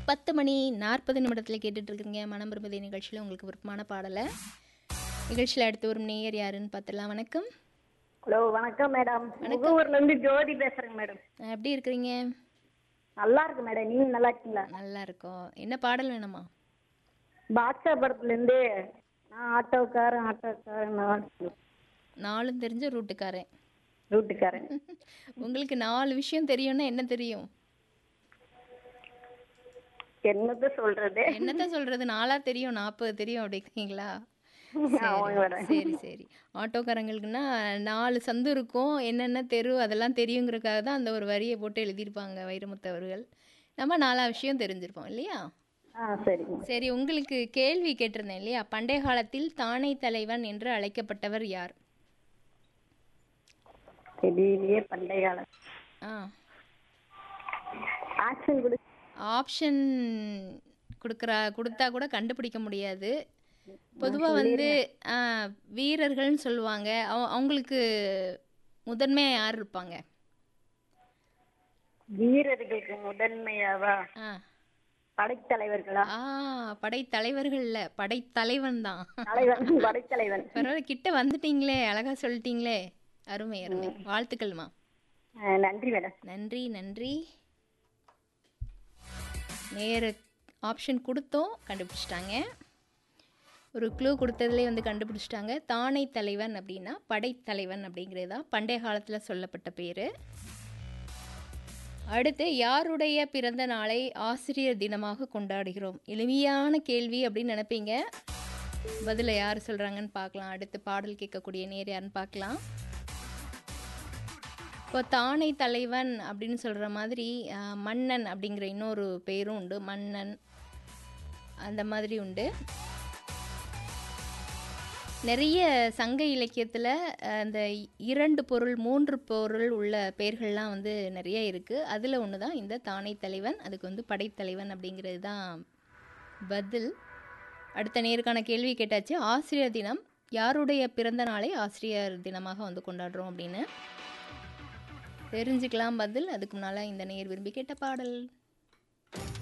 பத்து மணி நாற்பது நிமிடத்தில் கேட்டுட்டு இருக்கீங்க மனம் விரும்புதே நிகழ்ச்சியில் உங்களுக்கு விருப்பமான பாடலை நிகழ்ச்சியில் அடுத்து ஒரு நேயர் யாருன்னு பார்த்துடலாம் வணக்கம் ஹலோ வணக்கம் மேடம் முகூர்ல இருந்து ஜோதி பேசுறேங்க மேடம் அஹ் எப்படி இருக்கிறீங்க நல்லா இருக்கு மேடம் நீங்க நல்லா இருக்கீங்களா நல்லா இருக்கோம் என்ன பாடல் வேணுமா பாட்ஷா படத்துல இருந்து நான் ஆட்டோக்காரன் ஆட்டோக்காரன் நான் நாலும் தெரிஞ்ச ரூட்டுக்காரன் ரூட்டுக்காரன் உங்களுக்கு நாலு விஷயம் தெரியும்னா என்ன தெரியும் என்னத்த சொல்றது என்னத்த சொல்றது நாலா தெரியும் நாற்பது தெரியும் அப்படிங்கிறீங்களா ஆமாங்க மேடம் சரி சரி ஆட்டோக்காரங்களுக்குன்னா நாலு சந்து இருக்கும் என்னென்ன தெரு அதெல்லாம் தெரியுங்கிறதுக்காக தான் அந்த ஒரு வரியை போட்டு எழுதியிருப்பாங்க வைரமுத்து அவர்கள் நம்ம நாலா விஷயம் தெரிஞ்சிருப்போம் இல்லையா ஆ சரிங்க சரி உங்களுக்கு கேள்வி கேட்டிருந்தேன் இல்லையா பண்டைய காலத்தில் தானை தலைவன் என்று அழைக்கப்பட்டவர் யார் தெரியலையே பண்டைய காலம் ஆ ஆக்ஷன் கொடு ஆப்ஷன் கொடுக்குறா கொடுத்தா கூட கண்டுபிடிக்க முடியாது பொதுவாக வந்து ஆ, வீரர்கள்னு சொல்லுவாங்க அவ- அவங்களுக்கு முதன்மையாக யார் இருப்பாங்க வீரர்களுக்கு முதன்மையாவா ஆ படைத்தலைவர்களா ஆ படைத்தலைவர்கள்ல படைத்தலைவன் தான் தலைவன் படைத்தலைவன் பரவாயில்ல கிட்ட வந்துட்டீங்களே அழகா சொல்லிட்டீங்களே அருமை அருமை வாழ்த்துக்கள்மா ஆ, நன்றி மேடம் நன்றி நன்றி நேர ஆப்ஷன் கொடுத்தோம் கண்டுபிடிச்சிட்டாங்க ஒரு க்ளூ கொடுத்ததுலேயே வந்து கண்டுபிடிச்சிட்டாங்க தானை தலைவன் அப்படின்னா படைத்தலைவன் அப்படிங்கிறது தான் பண்டைய காலத்தில் சொல்லப்பட்ட பேர் அடுத்து யாருடைய பிறந்த நாளை ஆசிரியர் தினமாக கொண்டாடுகிறோம் எளிமையான கேள்வி அப்படின்னு நினைப்பீங்க பதிலை யார் சொல்கிறாங்கன்னு பார்க்கலாம் அடுத்து பாடல் கேட்கக்கூடிய நேர் யாருன்னு பார்க்கலாம் இப்போ தானை தலைவன் அப்படின்னு சொல்கிற மாதிரி அஹ், மன்னன் அப்படிங்கிற இன்னொரு பேரும் உண்டு மன்னன் அந்த மாதிரி உண்டு நிறைய சங்க இலக்கியத்தில் அந்த இரண்டு பொருள் மூன்று பொருள் உள்ள பெயர்கள்லாம் வந்து நிறைய இருக்குது அதில் ஒன்று தான் இந்த தானை தலைவன் அதுக்கு வந்து படைத்தலைவன் அப்படிங்கிறது தான் பதில் அடுத்த நேருக்கான கேள்வி கேட்டாச்சு ஆசிரியர் தினம் யாருடைய பிறந்த நாளை ஆசிரியர் தினமாக வந்து கொண்டாடுறோம் அப்படின்னு தெரிஞ்சுக்கலாம் பதில் அதுக்கு முன்னால் இந்த நேர் விரும்பி கேட்ட பாடல்